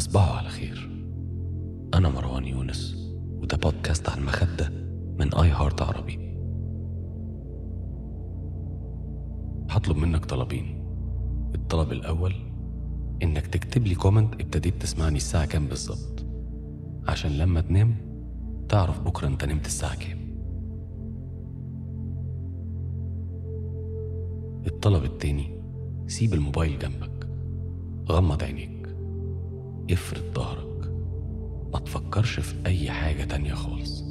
تصبحوا على خير أنا مروان يونس وده بودكاست عن المخدة من آي هارت عربي هطلب منك طلبين الطلب الأول إنك تكتب لي كومنت ابتديت تسمعني الساعة كام بالظبط عشان لما تنام تعرف بكرة أنت نمت الساعة كام الطلب التاني سيب الموبايل جنبك غمض عينيك افرد ظهرك ما تفكرش في أي حاجة تانية خالص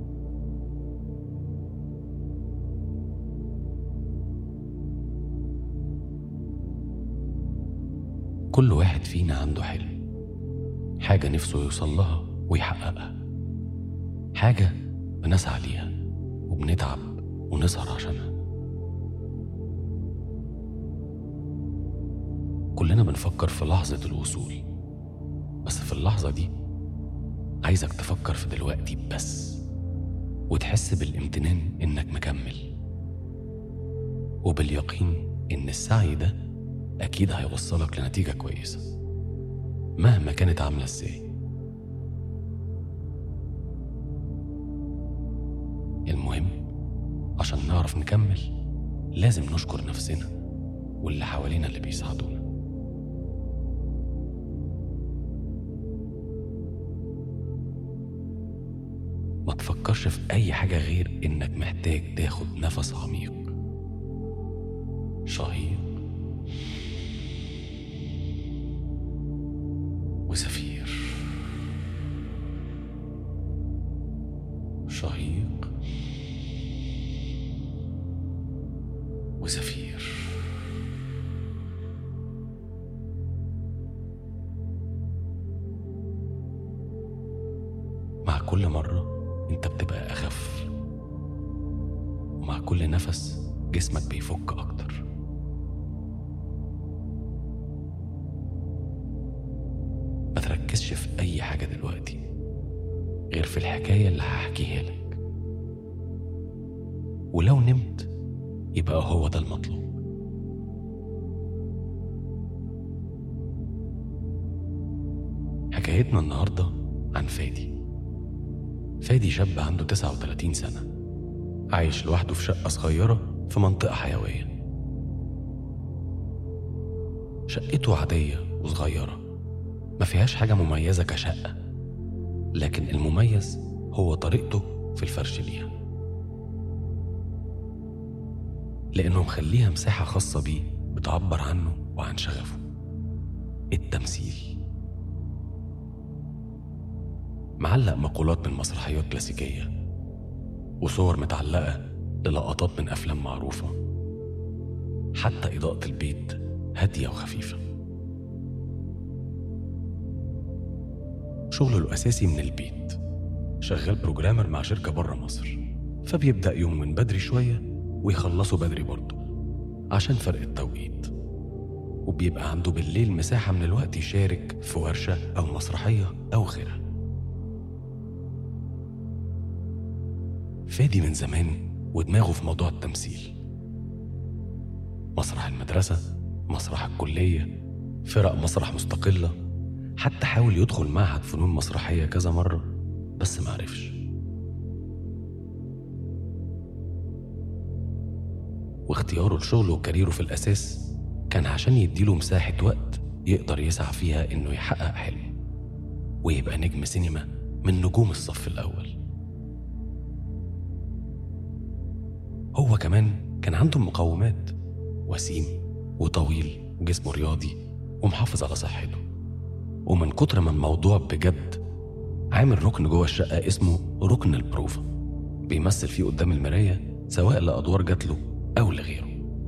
كل واحد فينا عنده حلم حاجة نفسه يوصل لها ويحققها حاجة بنسعى ليها وبنتعب ونسهر عشانها كلنا بنفكر في لحظة الوصول بس في اللحظة دي عايزك تفكر في دلوقتي بس وتحس بالامتنان إنك مكمل وباليقين إن السعي ده أكيد هيوصلك لنتيجة كويسة مهما كانت عاملة إزاي المهم عشان نعرف نكمل لازم نشكر نفسنا واللي حوالينا اللي بيساعدونا ما تفكرش في أي حاجة غير إنك محتاج تاخد نفس عميق شهيق وزفير شهيق وزفير مع كل مرة انت بتبقى أخف ومع كل نفس جسمك بيفك أكتر ما تركزش في أي حاجة دلوقتي غير في الحكاية اللي هحكيها لك ولو نمت يبقى هو ده المطلوب حكايتنا النهاردة عن فادي فادي شاب عنده 39 سنة عايش لوحده في شقة صغيرة في منطقة حيوية شقته عادية وصغيرة ما فيهاش حاجة مميزة كشقة لكن المميز هو طريقته في الفرش ليها لأنه مخليها مساحة خاصة بيه بتعبر عنه وعن شغفه التمثيل معلق مقولات من مسرحيات كلاسيكية وصور متعلقة للقطات من أفلام معروفة حتى إضاءة البيت هادية وخفيفة شغله الأساسي من البيت شغال بروجرامر مع شركة بره مصر فبيبدأ يوم من بدري شوية ويخلصوا بدري برضه عشان فرق التوقيت وبيبقى عنده بالليل مساحة من الوقت يشارك في ورشة أو مسرحية أو غيرها فادي من زمان ودماغه في موضوع التمثيل مسرح المدرسة مسرح الكلية فرق مسرح مستقلة حتى حاول يدخل معهد فنون مسرحية كذا مرة بس معرفش واختياره لشغله وكاريره في الأساس كان عشان يديله مساحة وقت يقدر يسعى فيها إنه يحقق حلمه ويبقى نجم سينما من نجوم الصف الأول هو كمان كان عنده مقومات وسيم وطويل وجسمه رياضي ومحافظ على صحته ومن كتر ما الموضوع بجد عامل ركن جوه الشقة اسمه ركن البروفا بيمثل فيه قدام المراية سواء لأدوار جات له أو لغيره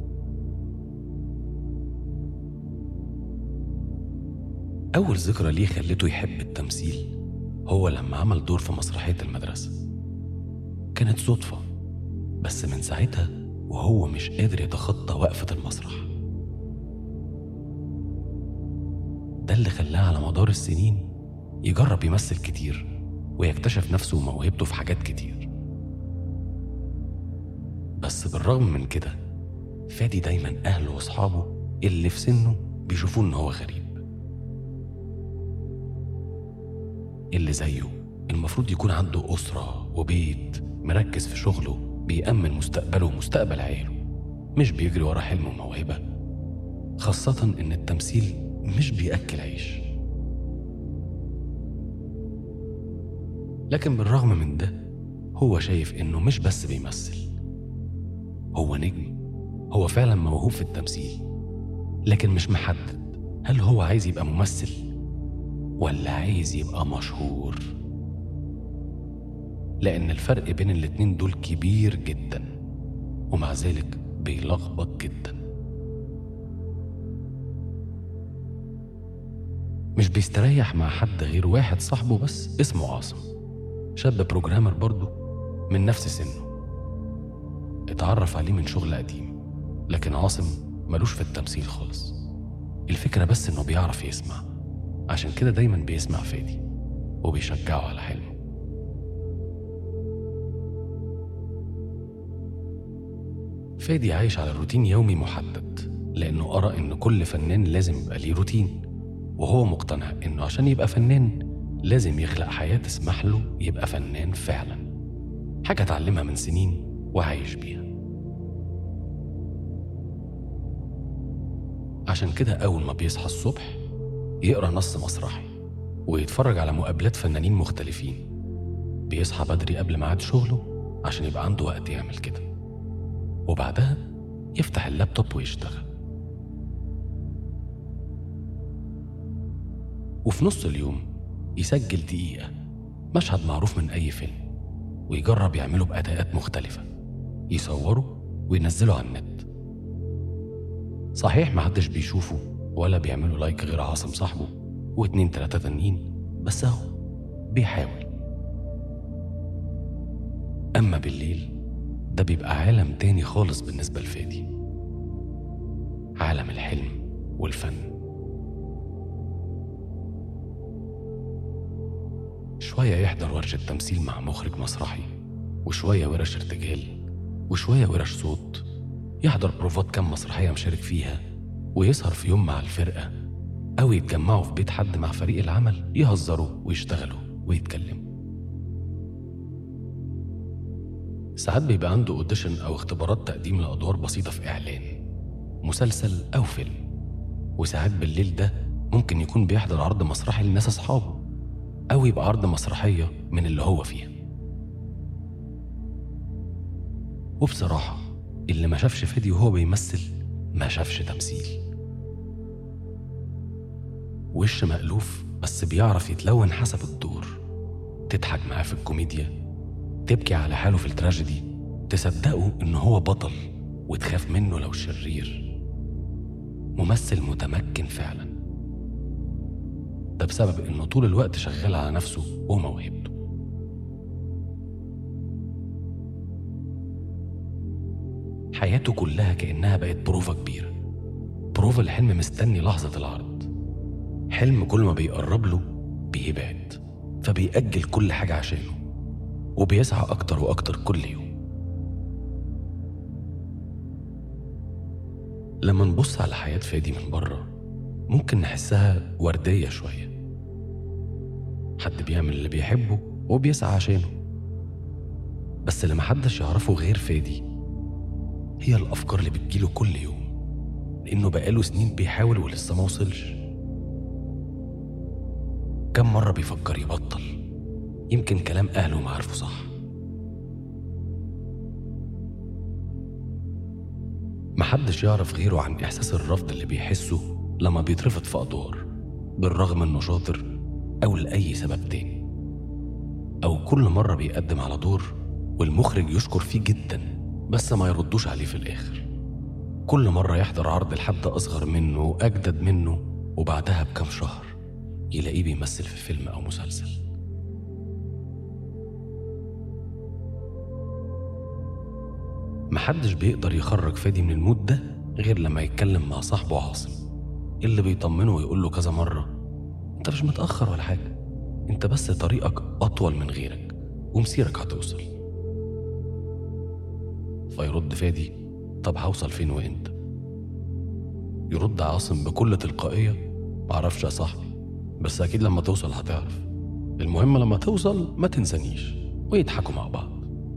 أول ذكرى ليه خلته يحب التمثيل هو لما عمل دور في مسرحية المدرسة كانت صدفة بس من ساعتها وهو مش قادر يتخطى وقفة المسرح ده اللي خلاه على مدار السنين يجرب يمثل كتير ويكتشف نفسه وموهبته في حاجات كتير بس بالرغم من كده فادي دايما أهله وأصحابه اللي في سنه بيشوفوه إن هو غريب اللي زيه المفروض يكون عنده أسرة وبيت مركز في شغله بيأمن مستقبله ومستقبل عياله مش بيجري ورا حلم وموهبة خاصة إن التمثيل مش بيأكل عيش لكن بالرغم من ده هو شايف إنه مش بس بيمثل هو نجم هو فعلا موهوب في التمثيل لكن مش محدد هل هو عايز يبقى ممثل ولا عايز يبقى مشهور لأن الفرق بين الاتنين دول كبير جدا ومع ذلك بيلخبط جدا مش بيستريح مع حد غير واحد صاحبه بس اسمه عاصم شاب بروجرامر برضه من نفس سنه اتعرف عليه من شغل قديم لكن عاصم ملوش في التمثيل خالص الفكرة بس إنه بيعرف يسمع عشان كده دايما بيسمع فادي وبيشجعه على حلمه فادي عايش على روتين يومي محدد لأنه قرأ إن كل فنان لازم يبقى ليه روتين وهو مقتنع إنه عشان يبقى فنان لازم يخلق حياة تسمح له يبقى فنان فعلا حاجة اتعلمها من سنين وعايش بيها عشان كده أول ما بيصحى الصبح يقرأ نص مسرحي ويتفرج على مقابلات فنانين مختلفين بيصحى بدري قبل ميعاد شغله عشان يبقى عنده وقت يعمل كده وبعدها يفتح اللابتوب ويشتغل وفي نص اليوم يسجل دقيقة مشهد معروف من أي فيلم ويجرب يعمله بأداءات مختلفة يصوره وينزله على النت صحيح محدش بيشوفه ولا بيعملوا لايك غير عاصم صاحبه واتنين تلاتة تانيين بس اهو بيحاول أما بالليل ده بيبقى عالم تاني خالص بالنسبة لفادي عالم الحلم والفن شوية يحضر ورشة تمثيل مع مخرج مسرحي وشوية ورش ارتجال وشوية ورش صوت يحضر بروفات كام مسرحية مشارك فيها ويسهر في يوم مع الفرقة أو يتجمعوا في بيت حد مع فريق العمل يهزروا ويشتغلوا ويتكلموا ساعات بيبقى عنده اوديشن أو اختبارات تقديم لأدوار بسيطة في إعلان مسلسل أو فيلم وساعات بالليل ده ممكن يكون بيحضر عرض مسرحي لناس أصحابه أو يبقى عرض مسرحية من اللي هو فيها وبصراحة اللي ما شافش فادي وهو بيمثل ما شافش تمثيل وش مألوف بس بيعرف يتلون حسب الدور تضحك معاه في الكوميديا تبكي على حاله في التراجيدي تصدقه إن هو بطل وتخاف منه لو شرير ممثل متمكن فعلا ده بسبب إنه طول الوقت شغال على نفسه وموهبته حياته كلها كأنها بقت بروفة كبيرة بروفة الحلم مستني لحظة العرض حلم كل ما بيقرب له بيبعد فبيأجل كل حاجة عشانه وبيسعى أكتر وأكتر كل يوم لما نبص على حياة فادي من بره ممكن نحسها وردية شوية حد بيعمل اللي بيحبه وبيسعى عشانه بس اللي محدش يعرفه غير فادي هي الأفكار اللي بتجيله كل يوم لأنه بقاله سنين بيحاول ولسه ما وصلش كم مرة بيفكر يبطل يمكن كلام أهله ما عارفه صح محدش يعرف غيره عن إحساس الرفض اللي بيحسه لما بيترفض في أدوار بالرغم إنه شاطر أو لأي سبب تاني أو كل مرة بيقدم على دور والمخرج يشكر فيه جدا بس ما يردوش عليه في الآخر كل مرة يحضر عرض لحد أصغر منه وأجدد منه وبعدها بكام شهر يلاقيه بيمثل في فيلم أو مسلسل محدش بيقدر يخرج فادي من المود ده غير لما يتكلم مع صاحبه عاصم اللي بيطمنه ويقول له كذا مرة انت مش متأخر ولا حاجة انت بس طريقك أطول من غيرك ومسيرك هتوصل فيرد فادي طب هوصل فين وامتى يرد عاصم بكل تلقائية معرفش يا صاحبي بس أكيد لما توصل هتعرف المهم لما توصل ما تنسانيش ويضحكوا مع بعض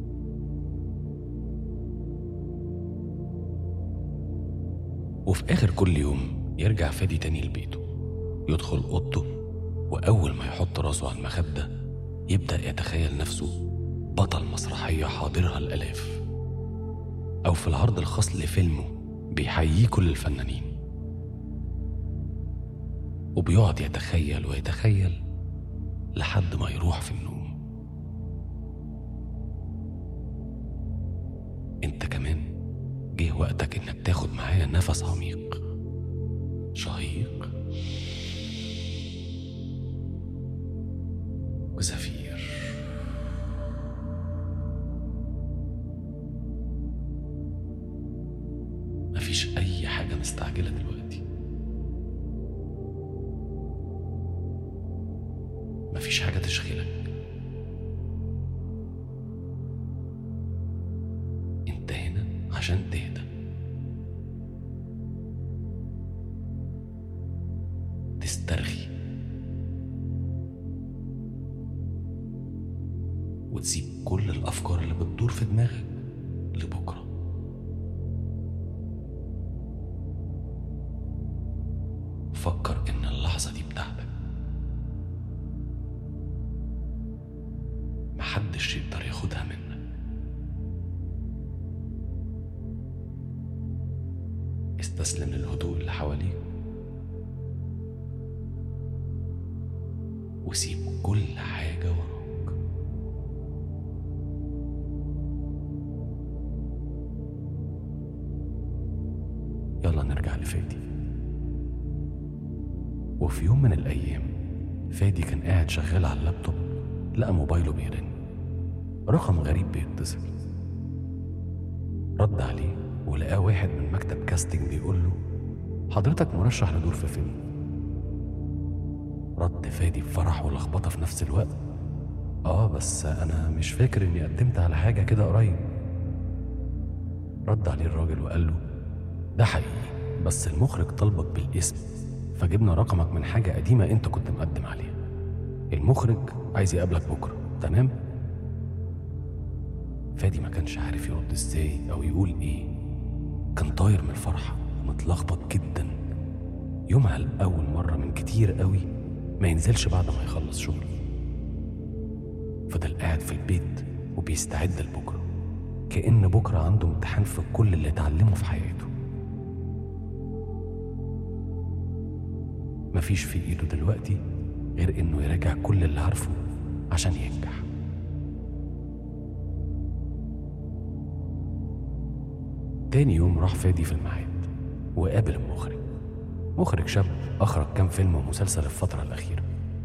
وفي آخر كل يوم يرجع فادي تاني لبيته يدخل أوضته وأول ما يحط راسه على المخدة يبدأ يتخيل نفسه بطل مسرحية حاضرها الآلاف أو في العرض الخاص لفيلمه بيحييه كل الفنانين وبيقعد يتخيل ويتخيل لحد ما يروح في النوم انت كمان جه وقتك انك تاخد معايا نفس عميق شهيق وزفير مفيش اي حاجه مستعجله دلوقتي مفيش حاجه تشغلك انت هنا عشان تهدى تسترخي وتسيب كل الافكار اللي بتدور في دماغك لبكره فكر ان اللحظه دي بتاعتك محدش يقدر ياخدها منك استسلم للهدوء اللي حواليك وسيب كل حاجة وراك يلا نرجع لفادي وفي يوم من الأيام فادي كان قاعد شغال على اللابتوب لقى موبايله بيرن رقم غريب بيتصل رد عليه ولقاه واحد من مكتب كاستنج بيقول له حضرتك مرشح لدور في فيلم رد فادي بفرح ولخبطة في نفس الوقت اه بس انا مش فاكر اني قدمت على حاجة كده قريب رد عليه الراجل وقال له ده حقيقي بس المخرج طلبك بالاسم فجبنا رقمك من حاجة قديمة انت كنت مقدم عليها المخرج عايز يقابلك بكرة تمام فادي ما كانش عارف يرد ازاي او يقول ايه كان طاير من الفرحة ومتلخبط جدا يومها لأول مرة من كتير قوي ما ينزلش بعد ما يخلص شغل فضل قاعد في البيت وبيستعد لبكرة كأن بكرة عنده امتحان في كل اللي اتعلمه في حياته مفيش في ايده دلوقتي غير انه يراجع كل اللي عارفه عشان ينجح تاني يوم راح فادي في الميعاد وقابل المخرج مخرج شاب أخرج كام فيلم ومسلسل الفترة الأخيرة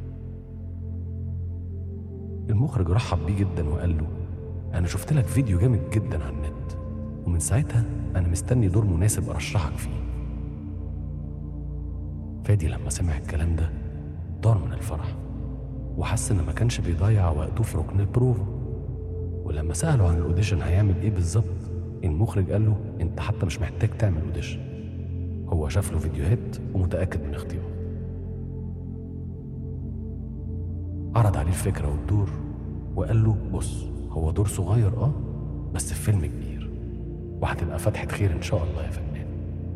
المخرج رحب بيه جدا وقال له أنا شفت لك فيديو جامد جدا على النت ومن ساعتها أنا مستني دور مناسب أرشحك فيه فادي لما سمع الكلام ده طار من الفرح وحس إن ما كانش بيضيع وقته في ركن البروفا ولما سأله عن الأوديشن هيعمل إيه بالظبط المخرج قال له أنت حتى مش محتاج تعمل أوديشن هو شاف له فيديوهات ومتأكد من اختياره عرض عليه الفكرة والدور وقال له بص هو دور صغير اه بس في فيلم كبير وهتبقى فتحة خير إن شاء الله يا فنان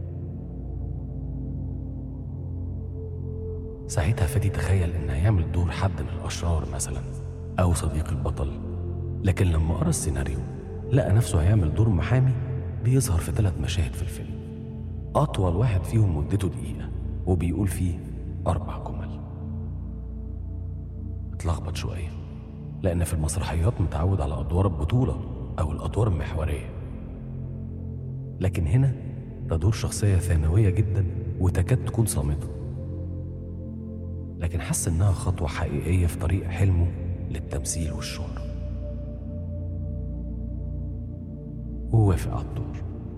ساعتها فادي تخيل إن هيعمل دور حد من الأشرار مثلا أو صديق البطل لكن لما قرا السيناريو لقى نفسه هيعمل دور محامي بيظهر في ثلاث مشاهد في الفيلم أطول واحد فيهم مدته دقيقة وبيقول فيه أربع جمل اتلخبط شوية لأن في المسرحيات متعود على أدوار البطولة أو الأدوار المحورية لكن هنا ده دور شخصية ثانوية جدا وتكاد تكون صامتة لكن حس إنها خطوة حقيقية في طريق حلمه للتمثيل والشهرة ووافق على الدور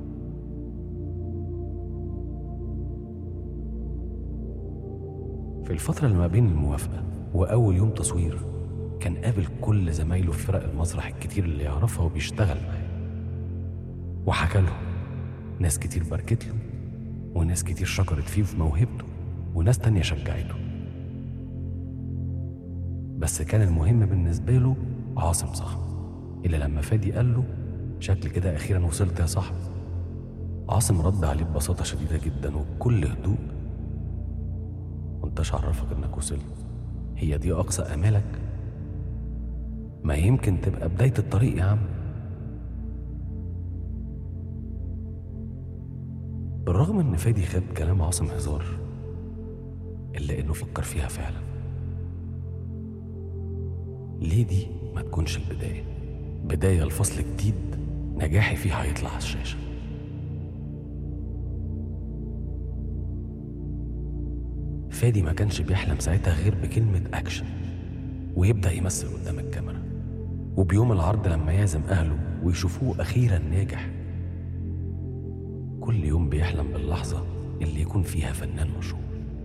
في الفترة اللي ما بين الموافقة وأول يوم تصوير كان قابل كل زمايله في فرق المسرح الكتير اللي يعرفها وبيشتغل معاه وحكى لهم ناس كتير باركت له وناس كتير شكرت فيه وفي موهبته وناس تانية شجعته بس كان المهم بالنسبة له عاصم صاحبه اللي لما فادي قال له شكل كده أخيرا وصلت يا صاحبي عاصم رد عليه ببساطة شديدة جدا وبكل هدوء وانتش عرفك انك وصلت هي دي أقصى آمالك ما يمكن تبقى بداية الطريق يا عم بالرغم ان فادي خد كلام عاصم هزار الا انه فكر فيها فعلا ليه دي ما تكونش البداية بداية لفصل جديد نجاحي فيه هيطلع على الشاشة فادي ما كانش بيحلم ساعتها غير بكلمة أكشن ويبدأ يمثل قدام الكاميرا وبيوم العرض لما يعزم أهله ويشوفوه أخيرا ناجح كل يوم بيحلم باللحظة اللي يكون فيها فنان مشهور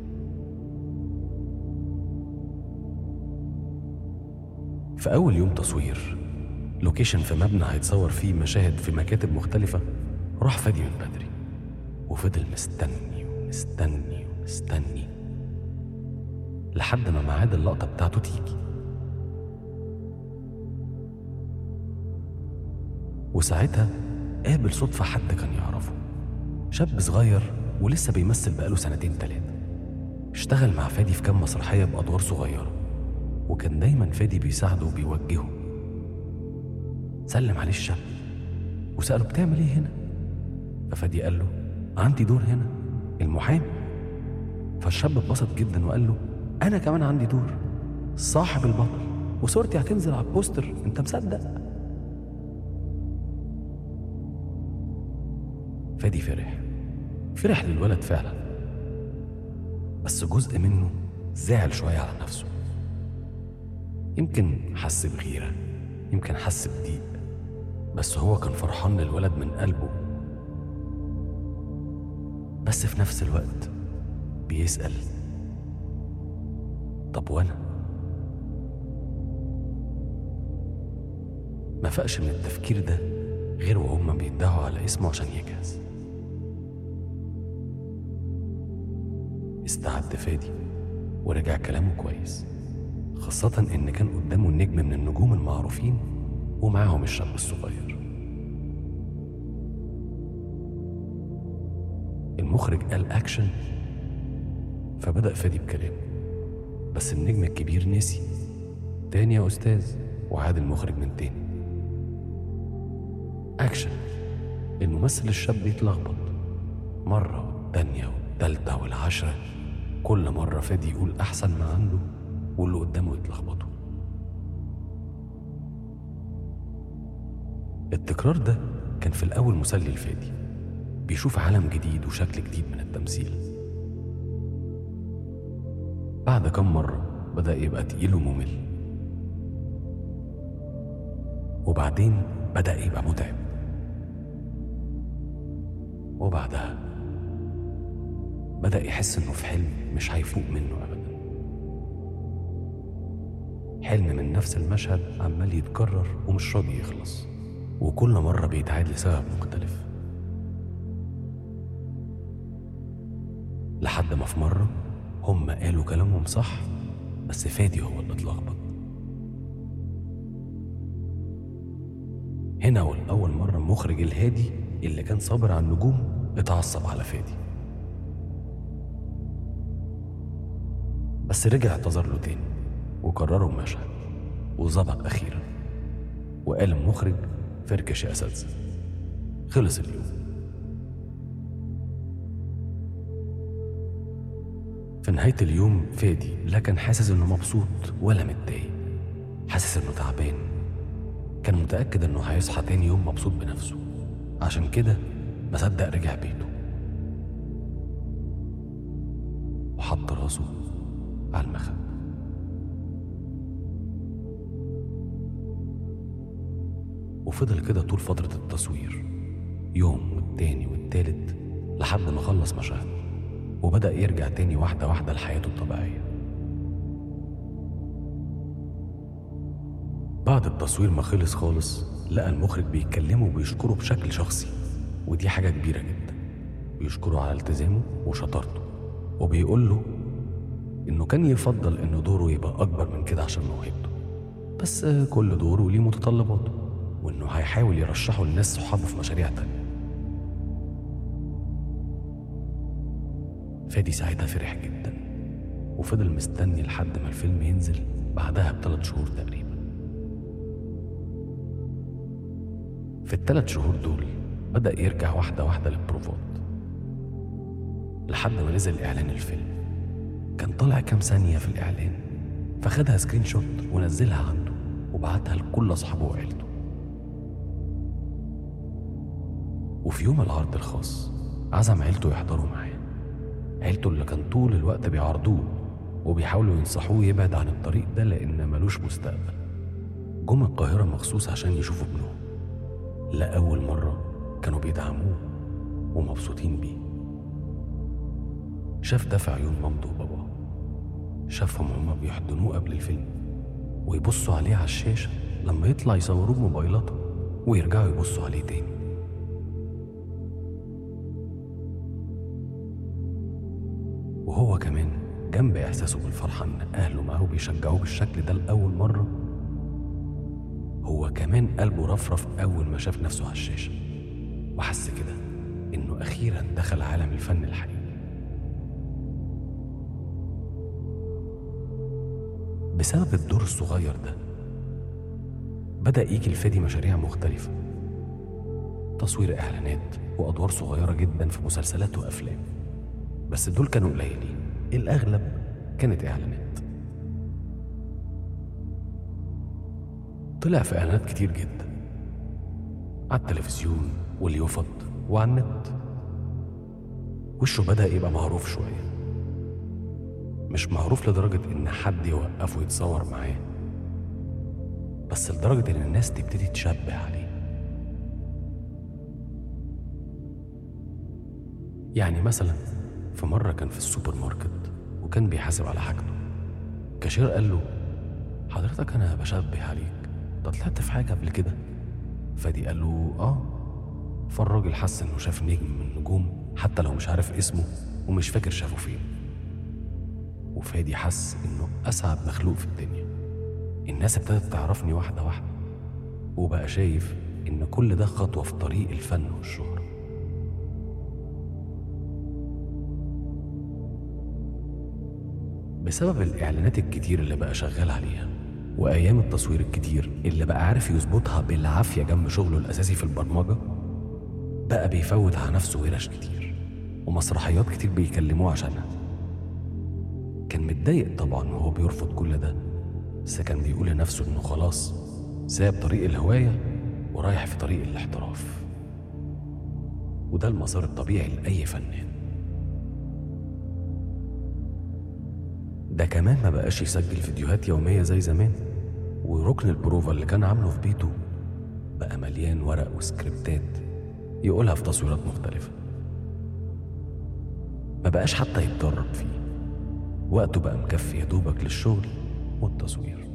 في أول يوم تصوير لوكيشن في مبنى هيتصور فيه مشاهد في مكاتب مختلفة راح فادي من بدري وفضل مستني ومستني ومستني لحد ما ميعاد اللقطة بتاعته تيجي وساعتها قابل صدفة حد كان يعرفه شاب صغير ولسه بيمثل بقاله سنتين تلاتة اشتغل مع فادي في كام مسرحية بأدوار صغيرة وكان دايما فادي بيساعده وبيوجهه سلم عليه الشاب وسأله بتعمل ايه هنا ففادي قال له عندي دور هنا المحامي فالشاب اتبسط جدا وقال له انا كمان عندي دور صاحب البطل وصورتي هتنزل على البوستر انت مصدق فادي فرح فرح للولد فعلا بس جزء منه زعل شوية على نفسه يمكن حس بغيرة يمكن حس بضيق بس هو كان فرحان للولد من قلبه بس في نفس الوقت بيسأل طب وانا ما فاقش من التفكير ده غير وهم بيدعوا على اسمه عشان يجهز استعد فادي ورجع كلامه كويس خاصة إن كان قدامه النجم من النجوم المعروفين ومعاهم الشاب الصغير المخرج قال أكشن فبدأ فادي بكلامه بس النجم الكبير نسي تاني يا أستاذ وعاد المخرج من تاني أكشن الممثل الشاب يتلخبط مرة والتانية والتالتة والعشرة كل مرة فادي يقول أحسن ما عنده واللي قدامه يتلخبطوا التكرار ده كان في الأول مسلي لفادي بيشوف عالم جديد وشكل جديد من التمثيل بعد كم مرة بدأ يبقى تقيل وممل وبعدين بدأ يبقى متعب وبعدها بدأ يحس إنه في حلم مش هيفوق منه أبدا حلم من نفس المشهد عمال يتكرر ومش راضي يخلص وكل مرة بيتعاد لسبب مختلف لحد ما في مرة هم قالوا كلامهم صح بس فادي هو اللي اتلخبط هنا والأول مرة المخرج الهادي اللي كان صابر على النجوم اتعصب على فادي بس رجع اعتذر له تاني وكرروا المشهد وظبط أخيرا وقال المخرج فركش يا أساتذة خلص اليوم في نهاية اليوم فادي لا كان حاسس إنه مبسوط ولا متضايق حاسس إنه تعبان كان متأكد إنه هيصحى تاني يوم مبسوط بنفسه عشان كده ما صدق رجع بيته وحط راسه على المخد وفضل كده طول فترة التصوير يوم والتاني والتالت لحد ما خلص مشاهده وبدأ يرجع تاني واحدة واحدة لحياته الطبيعية بعد التصوير ما خلص خالص لقى المخرج بيتكلمه وبيشكره بشكل شخصي ودي حاجة كبيرة جدا بيشكره على التزامه وشطارته وبيقول له إنه كان يفضل إن دوره يبقى أكبر من كده عشان موهبته بس كل دور وليه متطلباته وإنه هيحاول يرشحه لناس صحابه في مشاريع تانية فادي ساعتها فرح جدا وفضل مستني لحد ما الفيلم ينزل بعدها بثلاث شهور تقريبا في الثلاث شهور دول بدأ يرجع واحدة واحدة للبروفات لحد ما نزل إعلان الفيلم كان طالع كام ثانية في الإعلان فخدها سكرين شوت ونزلها عنده وبعتها لكل أصحابه وعيلته وفي يوم العرض الخاص عزم عيلته يحضروا معاه عيلته اللي كان طول الوقت بيعارضوه وبيحاولوا ينصحوه يبعد عن الطريق ده لأن ملوش مستقبل جم القاهرة مخصوص عشان يشوفوا ابنهم لأول مرة كانوا بيدعموه ومبسوطين بيه شاف ده في عيون مامته وباباه شافهم هما بيحضنوه قبل الفيلم ويبصوا عليه على الشاشة لما يطلع يصوروه بموبايلاتهم ويرجعوا يبصوا عليه تاني وهو كمان جنب إحساسه بالفرحة إن أهله معاه بيشجعوه بالشكل ده لأول مرة هو كمان قلبه رفرف أول ما شاف نفسه على الشاشة وحس كده إنه أخيرا دخل عالم الفن الحقيقي بسبب الدور الصغير ده بدأ يجي لفادي مشاريع مختلفة تصوير إعلانات وأدوار صغيرة جدا في مسلسلات وأفلام بس دول كانوا قليلين الأغلب كانت إعلانات طلع في إعلانات كتير جدا على التلفزيون واليوفط وعلى النت وشه بدأ يبقى معروف شوية مش معروف لدرجة إن حد يوقفه يتصور معاه بس لدرجة إن الناس تبتدي تشبه عليه يعني مثلا في مرة كان في السوبر ماركت وكان بيحاسب على حاجته كاشير قال له حضرتك أنا بشبه عليك ده طلعت في حاجة قبل كده فادي قال له آه فالراجل حس إنه شاف نجم من النجوم حتى لو مش عارف اسمه ومش فاكر شافه فين وفادي حس إنه أسعد مخلوق في الدنيا الناس ابتدت تعرفني واحدة واحدة وبقى شايف إن كل ده خطوة في طريق الفن والشهرة بسبب الإعلانات الكتير اللي بقى شغال عليها وأيام التصوير الكتير اللي بقى عارف يظبطها بالعافية جنب شغله الأساسي في البرمجة بقى بيفوت على نفسه ورش كتير ومسرحيات كتير بيكلموه عشانها كان متضايق طبعا وهو بيرفض كل ده بس كان بيقول لنفسه إنه خلاص ساب طريق الهواية ورايح في طريق الاحتراف وده المسار الطبيعي لأي فنان ده كمان ما بقاش يسجل فيديوهات يومية زي زمان وركن البروفا اللي كان عامله في بيته بقى مليان ورق وسكريبتات يقولها في تصويرات مختلفة ما بقاش حتى يتدرب فيه وقته بقى مكفي يا دوبك للشغل والتصوير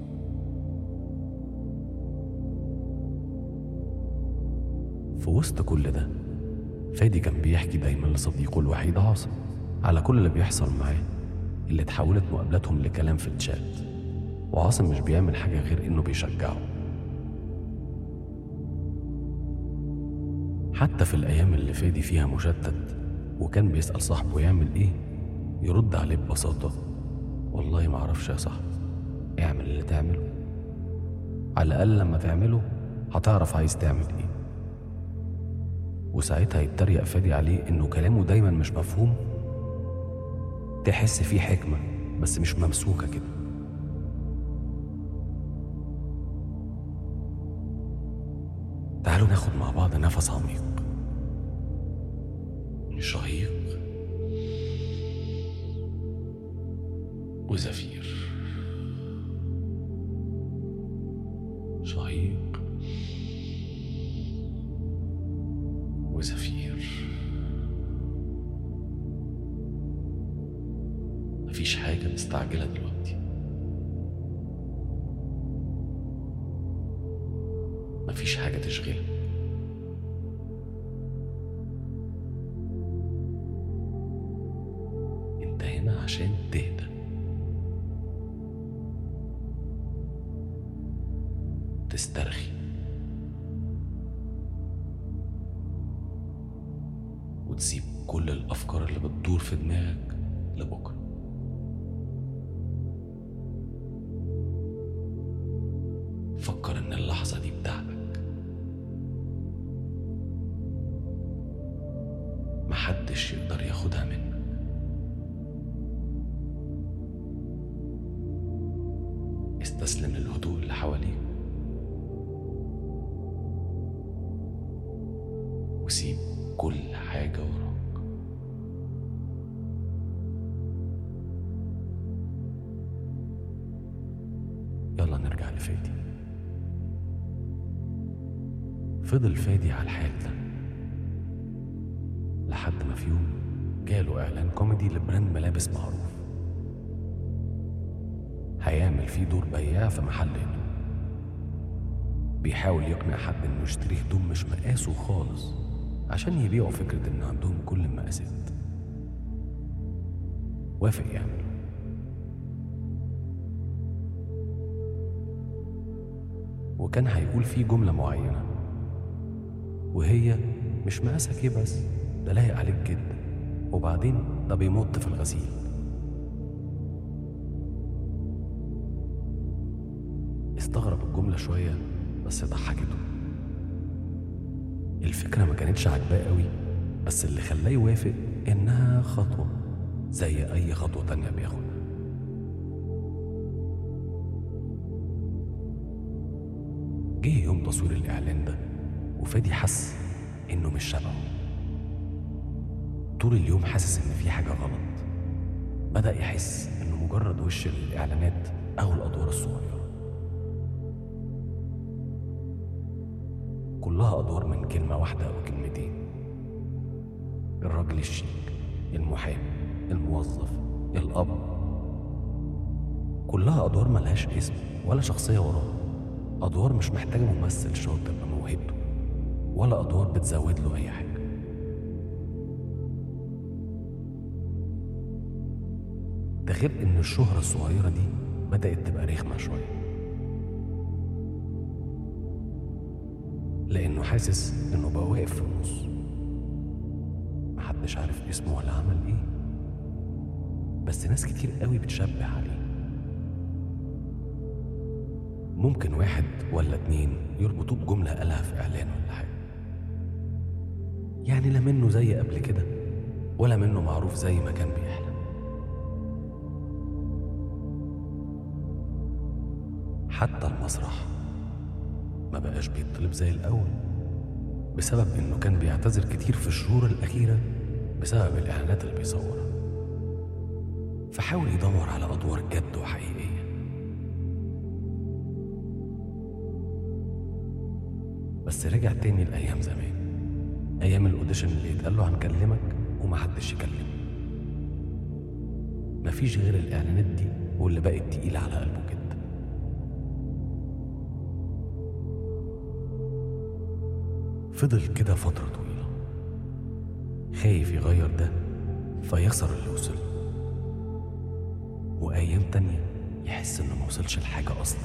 في وسط كل ده فادي كان بيحكي دايما لصديقه الوحيد عاصم على كل اللي بيحصل معاه اللي اتحولت مقابلاتهم لكلام في الشات وعاصم مش بيعمل حاجة غير إنه بيشجعه حتى في الأيام اللي فادي فيها مشتت وكان بيسأل صاحبه يعمل إيه يرد عليه ببساطة والله ما أعرفش يا صاحبي اعمل اللي تعمله على الأقل لما تعمله هتعرف عايز تعمل إيه وساعتها يتريق فادي عليه إنه كلامه دايما مش مفهوم تحس فيه حكمة بس مش ممسوكة كده تعالوا ناخد مع بعض نفس عميق شهيق وزفير شهيق وزفير مفيش حاجة مستعجلة دلوقتي مفيش حاجة تشغلك انت هنا عشان تهدى كل الأفكار اللي بتدور في دماغك لبكرة فكر إن اللحظة دي بتاعتك محدش يقدر ياخدها منك استسلم للهدوء اللي حواليك وسيب كل حاجة وراك يلا نرجع لفادي فضل فادي على الحال ده لحد ما في يوم جاله إعلان كوميدي لبراند ملابس معروف هيعمل فيه دور بياع في محل هدوم بيحاول يقنع حد انه يشتري هدوم مش مقاسه خالص عشان يبيعوا فكرة ان عندهم كل المقاسات وافق يعمل وكان هيقول فيه جملة معينة وهي مش مقاسك ايه بس ده لايق عليك جدا وبعدين ده بيمط في الغسيل استغرب الجملة شوية بس ضحكته الفكرة ما كانتش عاجباه قوي بس اللي خلاه يوافق إنها خطوة زي أي خطوة تانية بياخدها جه يوم تصوير الإعلان ده وفادي حس إنه مش شبهه طول اليوم حاسس إن في حاجة غلط بدأ يحس إنه مجرد وش الإعلانات أو الأدوار الصغيرة كلها أدوار من كلمة واحدة أو كلمتين الراجل الشيك المحامي الموظف الأب كلها أدوار ملهاش اسم ولا شخصية وراها أدوار مش محتاجة ممثل شاطر بموهبته ولا أدوار بتزود له أي حاجة ده غير إن الشهرة الصغيرة دي بدأت تبقى رخمة شوية لأنه حاسس إنه بقى واقف في النص محدش عارف اسمه ولا عمل إيه بس ناس كتير قوي بتشبه عليه ممكن واحد ولا اتنين يربطوه بجملة قالها في إعلان ولا حاجة يعني لا منه زي قبل كده ولا منه معروف زي ما كان بيحلم حتى المسرح ما بقاش بيطلب زي الأول بسبب إنه كان بيعتذر كتير في الشهور الأخيرة بسبب الإعلانات اللي بيصورها فحاول يدور على أدوار جد وحقيقية بس رجع تاني لأيام زمان أيام الأوديشن اللي يتقال له هنكلمك ومحدش يكلمه مفيش غير الإعلانات دي واللي بقت تقيلة على قلبه جدا فضل كده فترة طويلة خايف يغير ده فيخسر اللي وصل وأيام تانية يحس إنه موصلش لحاجة أصلا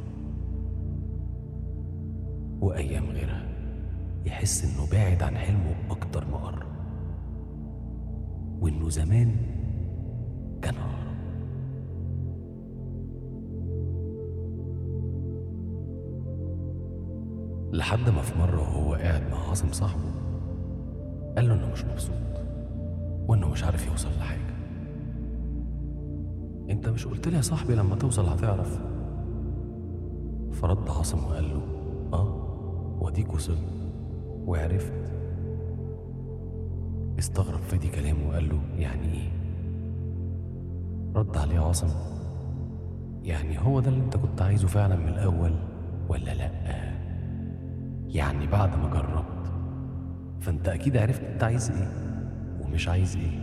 وأيام غيرها يحس إنه بعد عن حلمه أكتر ما قرب وإنه زمان كان أقرب لحد ما في مرة وهو قاعد مع عاصم صاحبه قال له إنه مش مبسوط وإنه مش عارف يوصل لحاجة أنت مش قلت لي يا صاحبي لما توصل هتعرف فرد عاصم وقال له آه وأديك وصلت وعرفت استغرب فادي كلامه وقال له يعني إيه رد عليه عاصم يعني هو ده اللي انت كنت عايزه فعلا من الأول ولا لأ يعني بعد ما جربت فانت أكيد عرفت انت عايز ايه ومش عايز ايه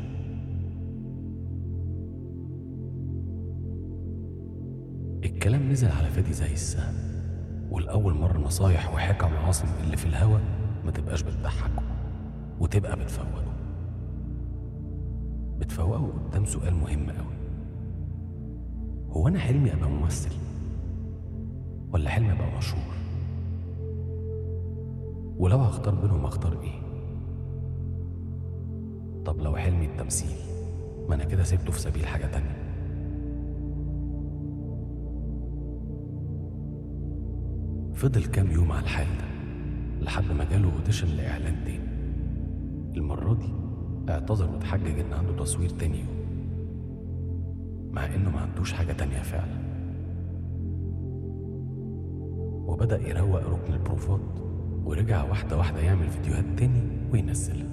الكلام نزل على فادي زي السهم والأول مرة نصايح وحكم عاصم اللي في الهوا ما تبقاش بتضحكه وتبقى بتفوقه بتفوقه قدام سؤال مهم قوي هو أنا حلمي أبقى ممثل ولا حلمي أبقى مشهور ولو هختار بينهم هختار إيه طب لو حلمي التمثيل ما انا كده سبته في سبيل حاجة تانية فضل كام يوم على الحال ده لحد ما جاله اوديشن لإعلان تاني المرة دي اعتذر واتحجج إن عنده تصوير تاني يوم مع إنه ما عندوش حاجة تانية فعلا وبدأ يروق ركن البروفات ورجع واحدة واحدة يعمل فيديوهات تاني وينزلها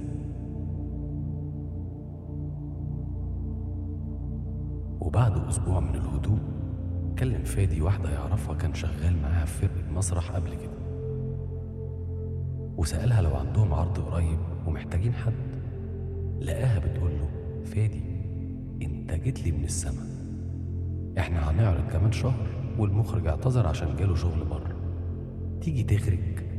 وبعد أسبوع من الهدوء كلم فادي واحدة يعرفها كان شغال معاها في فرقة مسرح قبل كده وسألها لو عندهم عرض قريب ومحتاجين حد لقاها بتقول له فادي انت جيت لي من السما احنا هنعرض كمان شهر والمخرج اعتذر عشان جاله شغل بره تيجي تخرج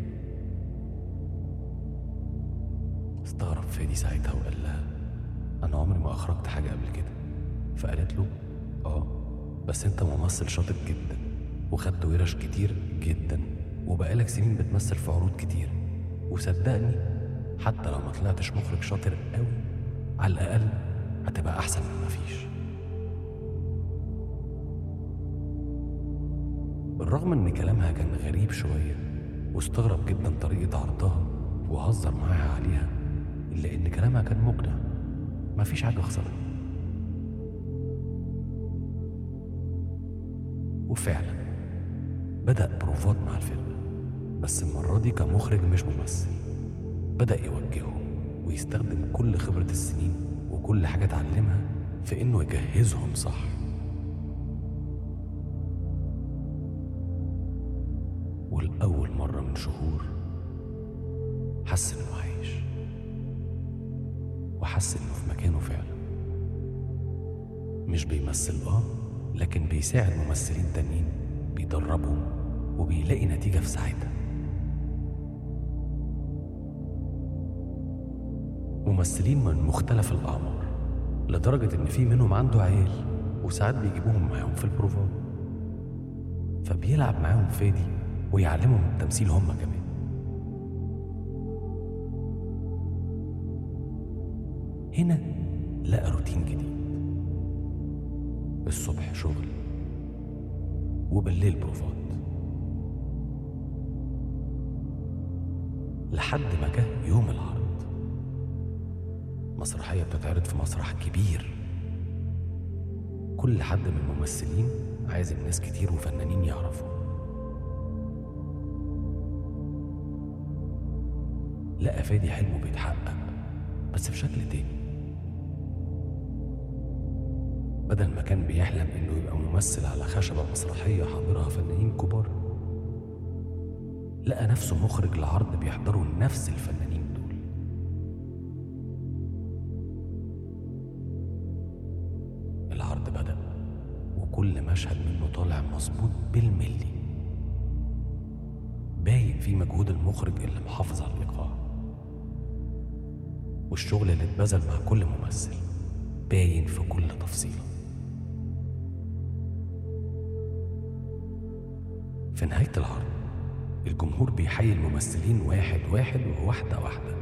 استغرب فادي ساعتها وقال لها انا عمري ما اخرجت حاجه قبل كده فقالت له اه بس انت ممثل شاطر جدا وخدت ورش كتير جدا وبقالك سنين بتمثل في عروض كتير وصدقني حتى لو ما طلعتش مخرج شاطر قوي على الاقل هتبقى احسن من مفيش بالرغم ان كلامها كان غريب شويه واستغرب جدا طريقه عرضها وهزر معاها عليها الا ان كلامها كان مقنع مفيش حاجه خسرت وفعلا بدأ بروفات مع الفيلم بس المرة دي كمخرج مش ممثل بدأ يوجههم ويستخدم كل خبرة السنين وكل حاجة اتعلمها في إنه يجهزهم صح والأول مرة من شهور حس إنه عايش وحس إنه في مكانه فعلا مش بيمثل آه لكن بيساعد ممثلين تانيين بيدربهم وبيلاقي نتيجة في ساعتها ممثلين من مختلف الأعمار لدرجة إن في منهم عنده عيال وساعات بيجيبوهم معاهم في البروفات فبيلعب معاهم فادي ويعلمهم التمثيل هم كمان هنا لقى روتين جديد الصبح شغل وبالليل بروفات لحد ما جه يوم العرض مسرحية بتتعرض في مسرح كبير كل حد من الممثلين عازم ناس كتير وفنانين يعرفوا لقى فادي حلمه بيتحقق بس بشكل تاني بدل ما كان بيحلم انه يبقى ممثل على خشبة مسرحية حاضرها فنانين كبار لقى نفسه مخرج لعرض بيحضره نفس الفنانين دول العرض بدأ وكل مشهد منه طالع مظبوط بالملي باين فيه مجهود المخرج اللي محافظ على الإيقاع والشغل اللي اتبذل مع كل ممثل باين في كل تفصيله في نهاية العرض الجمهور بيحيي الممثلين واحد واحد وواحدة واحدة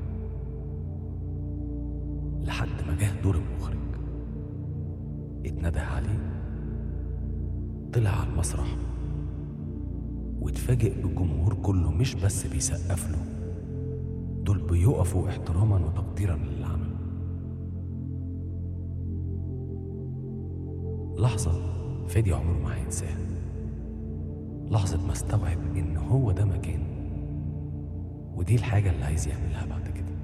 لحد ما جه دور المخرج اتنده عليه طلع على المسرح واتفاجئ بالجمهور كله مش بس بيسقف له دول بيقفوا احتراما وتقديرا للي عمله لحظة فادي عمره ما هينساها لحظة ما استوعب إن هو ده مكانه ودي الحاجة اللي عايز يعملها بعد كده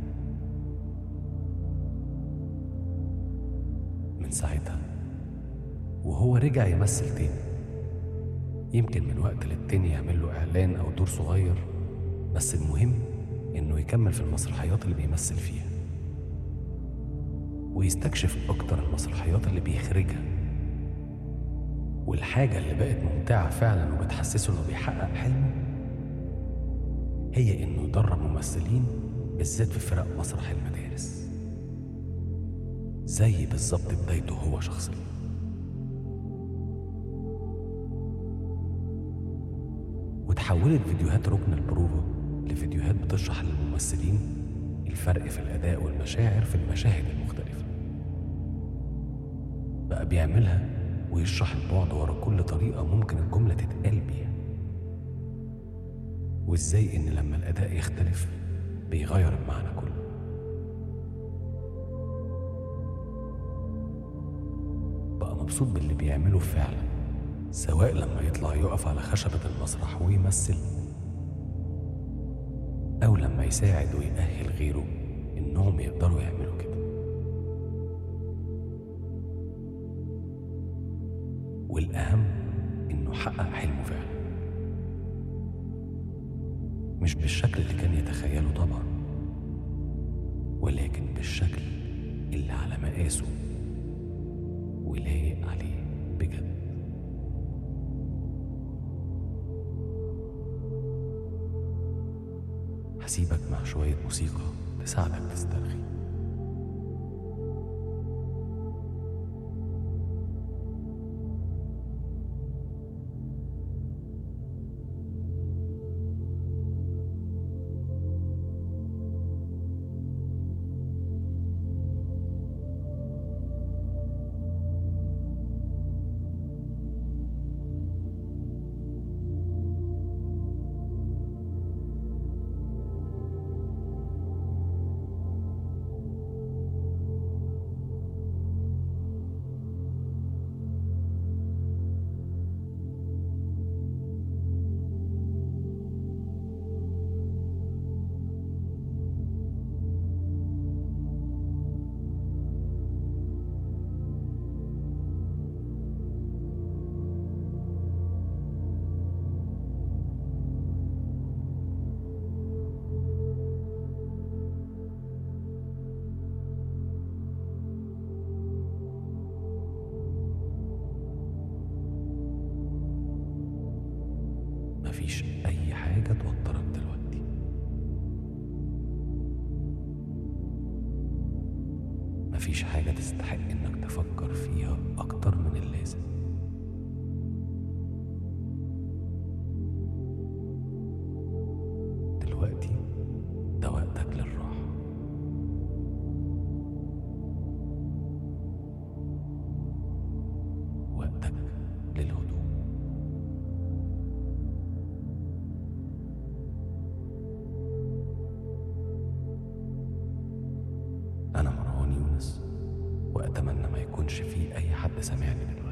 من ساعتها وهو رجع يمثل تاني يمكن من وقت للتاني يعمل له إعلان أو دور صغير بس المهم إنه يكمل في المسرحيات اللي بيمثل فيها ويستكشف أكتر المسرحيات اللي بيخرجها والحاجة اللي بقت ممتعة فعلا وبتحسسه إنه بيحقق حلمه هي إنه يدرب ممثلين بالذات في فرق مسرح المدارس زي بالظبط بدايته هو شخصيا وتحولت فيديوهات ركن البروفا لفيديوهات بتشرح للممثلين الفرق في الأداء والمشاعر في المشاهد المختلفة بقى بيعملها ويشرح البعد ورا كل طريقة ممكن الجملة تتقال بيها وازاي ان لما الأداء يختلف بيغير المعنى كله بقى مبسوط باللي بيعمله فعلا سواء لما يطلع يقف على خشبة المسرح ويمثل أو لما يساعد ويأهل غيره إنهم يقدروا يعملوا كده والأهم إنه حقق حلمه فعلا مش بالشكل اللي كان يتخيله طبعا ولكن بالشكل اللي على مقاسه ولايق عليه بجد هسيبك مع شوية موسيقى تساعدك تسترخي مفيش أي حاجة توترك دلوقتي مفيش حاجة تستحق إنك تفكر فيها أكتر من اللازم دلوقتي ده وقتك للراحة وقتك للهدوء أنا مروان يونس وأتمنى ما يكونش في أي حد سامعني دلوقتي